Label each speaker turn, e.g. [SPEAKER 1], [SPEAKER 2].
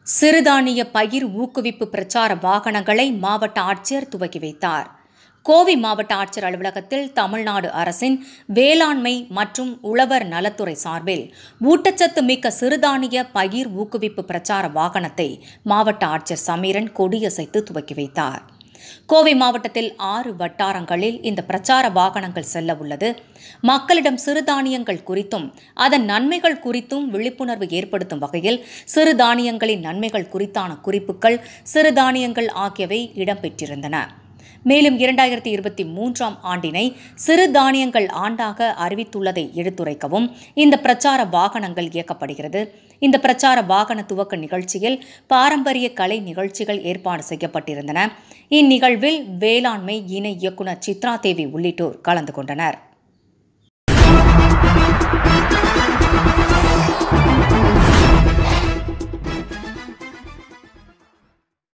[SPEAKER 1] சிறுதானிய பயிர் ஊக்குவிப்பு பிரச்சார வாகனங்களை மாவட்ட ஆட்சியர் துவக்கி வைத்தார் கோவை மாவட்ட ஆட்சியர் அலுவலகத்தில் தமிழ்நாடு அரசின் வேளாண்மை மற்றும் உழவர் நலத்துறை சார்பில் ஊட்டச்சத்து மிக்க சிறுதானிய பயிர் ஊக்குவிப்பு பிரச்சார வாகனத்தை மாவட்ட ஆட்சியர் சமீரன் கொடியசைத்து துவக்கி வைத்தார் கோவை மாவட்டத்தில் ஆறு வட்டாரங்களில் இந்த பிரச்சார வாகனங்கள் செல்ல உள்ளது மக்களிடம் சிறுதானியங்கள் குறித்தும் அதன் நன்மைகள் குறித்தும் விழிப்புணர்வு ஏற்படுத்தும் வகையில் சிறுதானியங்களின் நன்மைகள் குறித்தான குறிப்புகள் சிறுதானியங்கள் ஆகியவை இடம்பெற்றிருந்தன மேலும் இரண்டாயிரத்தி இருபத்தி மூன்றாம் ஆண்டினை சிறுதானியங்கள் ஆண்டாக அறிவித்துள்ளதை எடுத்துரைக்கவும் இந்த பிரச்சார வாகனங்கள் இயக்கப்படுகிறது இந்த பிரச்சார வாகன துவக்க நிகழ்ச்சியில் பாரம்பரிய கலை நிகழ்ச்சிகள் ஏற்பாடு செய்யப்பட்டிருந்தன இந்நிகழ்வில் வேளாண்மை இணை இயக்குநர் சித்ரா தேவி உள்ளிட்டோர் கலந்து கொண்டனர்